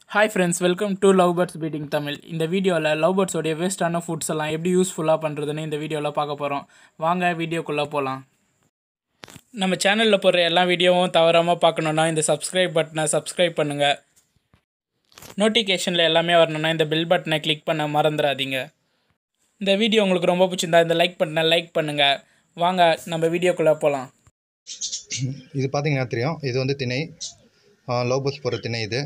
hi friends welcome to love birds breeding Tamil இந்த வீடியோவில் love பேர்ட்ஸோடைய வேஸ்ட்டான foods எல்லாம் எப்படி யூஸ்ஃபுல்லாக பண்ணுறதுன்னு இந்த வீடியோவில் பார்க்க போகிறோம் வாங்க வீடியோக்குள்ளே போகலாம் நம்ம சேனலில் போடுற எல்லா வீடியோவும் தவறாமல் பார்க்கணுன்னா இந்த சப்ஸ்கிரைப் பட்டனை சப்ஸ்கிரைப் பண்ணுங்கள் நோட்டிஃபிகேஷனில் எல்லாமே வரணும்னா இந்த பெல் பட்டனை கிளிக் பண்ண மறந்துடாதீங்க இந்த வீடியோ உங்களுக்கு ரொம்ப பிடிச்சிருந்தா இந்த லைக் பட்டனை லைக் பண்ணுங்கள் வாங்க நம்ம வீடியோக்குள்ளே போகலாம் இது பார்த்தீங்கன்னா தெரியும் இது வந்து திணை லோபஸ் போகிற திணை இது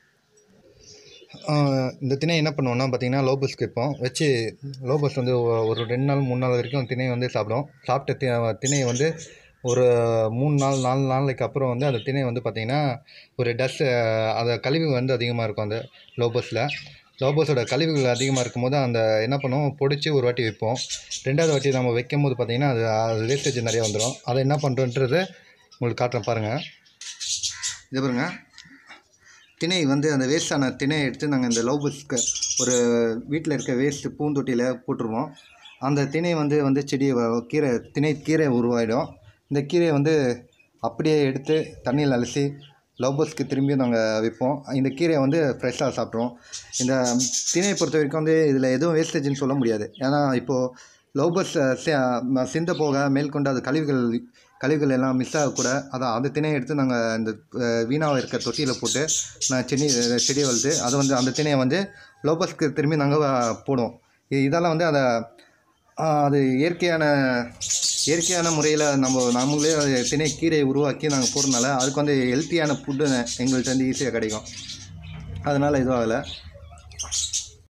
ஆஹ் இந்த திணை என்ன பண்ணுவோம்னா பார்த்தீங்கன்னா லோபஸ்க்கு வைப்போம் வச்சு லோபஸ் வந்து ஒ- ஒரு ரெண்டு நாள் மூணு நாள் வரைக்கும் திணை வந்து சாப்பிடும் சாப்பிட்ட தி திணையை வந்து ஒரு மூணு நாள் நாலு நாளைக்கு அப்புறம் வந்து அந்த திணை வந்து பார்த்திங்கன்னா ஒரு டஸ்ட் அந்த கழிவு வந்து அதிகமாக இருக்கும் அந்த லோபஸில் லோபஸோட கழிவுகள் அதிகமாக இருக்கும்போது அந்த என்ன பண்ணுவோம் பொடிச்சு ஒரு வாட்டி வைப்போம் ரெண்டாவது வாட்டி நம்ம வைக்கும் போது பார்த்திங்கன்னா அது அது வேஸ்டேஜ் நிறைய வந்துடும் அதை என்ன பண்ணுறோன்றது உங்களுக்கு காட்டுறேன் பாருங்கள் இது பாருங்க திணை வந்து அந்த வேஸ்டான திணையை எடுத்து நாங்கள் இந்த லவ்பஸ்க்கு ஒரு வீட்டில் இருக்க வேஸ்ட்டு பூந்தொட்டியில் போட்டுருவோம் அந்த திணை வந்து வந்து செடி வ- கீரை திணை கீரை உருவாயிடும் இந்த கீரையை வந்து அப்படியே எடுத்து தண்ணியில் அலசி லவ்பஸ்க்கு திரும்பி நாங்கள் வைப்போம் இந்த கீரையை வந்து ஃப்ரெஷ்ஷாக சாப்பிட்ருவோம் இந்த திணையை பொறுத்த வரைக்கும் வந்து இதில் எதுவும் வேஸ்டேஜ்னு சொல்ல முடியாது ஏன்னா இப்போது லவ்பஸ் சிந்த போக மேற்கொண்டு அது கழிவுகள் கழிவுகள் எல்லாம் மிஸ் ஆகக்கூட அதான் அந்த திணையை எடுத்து நாங்கள் இந்த அஹ், வீணாக இருக்க தொட்டியில் போட்டு நான் செடி செடியை வளர்த்து அதை வந்து அந்த திணையை வந்து லோபஸ்க்கு திரும்பி நாங்கள் போடுவோம் இ- இதெல்லாம் வந்து அதை ஆஹ், அது இயற்கையான இயற்கையான முறையில் நம்ம நம்மளே அது திணை கீரையை உருவாக்கி நாங்கள் போடுறதுனால அதுக்கு வந்து ஹெல்த்தியான ஃபுட்டு எங்கள்கிட்ட வந்து ஈஸியாக கிடைக்கும் அதனால் இதுவும் ஆகலை